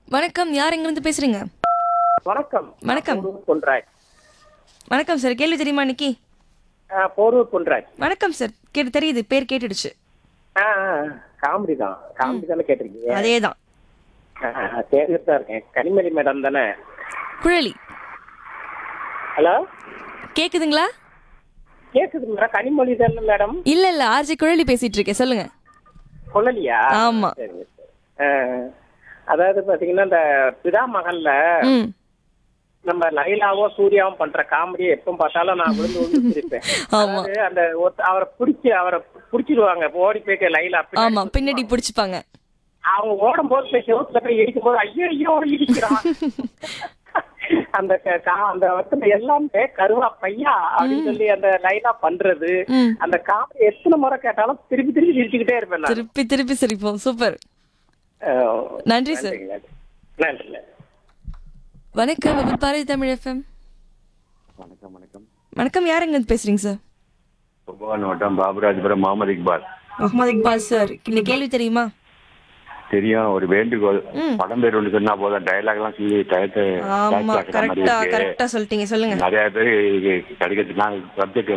வணக்கம் யார் எங்கிருந்து பேசுறீங்க வணக்கம் வணக்கம். போரூர் பொன்ராஜ் வணக்கம் சார் கேள்வி தெரியுமா இன்னைக்கு ஆ, போரூர் பொன்ராஜ் வணக்கம் சார் கேட்டு தெரியுது பேர் கேட்டுடுச்சு ஆ காமெடி தான் காமெடி தானே கேட்டிருக்கீங்க அதே தான் தேர்தல் தான் இருக்கேன் கனிமொழி மேடம் தானே குழலி ஹலோ கேக்குதுங்களா கேக்குது மேடம் கனிமொழி தானே மேடம் இல்ல இல்ல ஆர்ஜி குழலி பேசிட்டு இருக்கேன் சொல்லுங்க சொல்லலையா ஆமா. சரிங்க சரி. ஆ, அதாவது பாத்தீங்கன்னா இந்த பிதா மகன்ல ம் நம்ம லைலாவோ சூர்யாவும் பண்ற காமெடியை எப்ப பார்த்தாலும் நான் விழுந்து விழுந்து சிரிப்பேன் ஆமா. அதாவது அந்த ஒருத்த- அவரை பிடிச்சி அவரை பிடிச்சிருவாங்க ஓடி போயிட்டு லைலா பின்னாடி ஆமா பின்னாடி பிடிச்சிப்பாங்க அவங்க ஓடும் போது போய் செவத்துல போய் இடிக்கும் போது ஐயோ ஐயோ இடிக்கிறான் அந்த க- கா- அந்த இடத்துல எல்லாமே கருவா பையா அப்படின்னு சொல்லி அந்த லைனா பண்றது ம். அந்த காமெடி எத்தனை முறை கேட்டாலும் திருப்பி திருப்பி சிரிச்சுக்கிட்டே இருப்பேன் நான் திருப்பி திருப்பி சிரிப்போம் சூப்பர் அஹ், நன்றி சார் நன்றிங்க, நன்றி. நன்றி நன்றி. வணக்கம் விபத் பாரதி தமிழ் எஃப்எம் வணக்கம் வணக்கம் வணக்கம் யார் எங்கிருந்து பேசுறீங்க சார் கும்பகோணம் வட்டம் பாபுராஜபுரம் முகமது இக்பால் முகமது இக்பால் சார் இந்த கேள்வி தெரியுமா தெரியும் ஒரு வேண்டுகோள் ம். படம் பேர் ஒன்று சொன்னா போதும் டயலாக் எல்லாம் சொல்லி டயத்தை ஆமா tax ஆக்குற மாதிரி கரெக்டா இருக்கு. கரெக்டா சொல்லிட்டீங்க சொல்லுங்க நிறைய பேர் கிடைக்கிறது நான் சப்ஜெக்ட்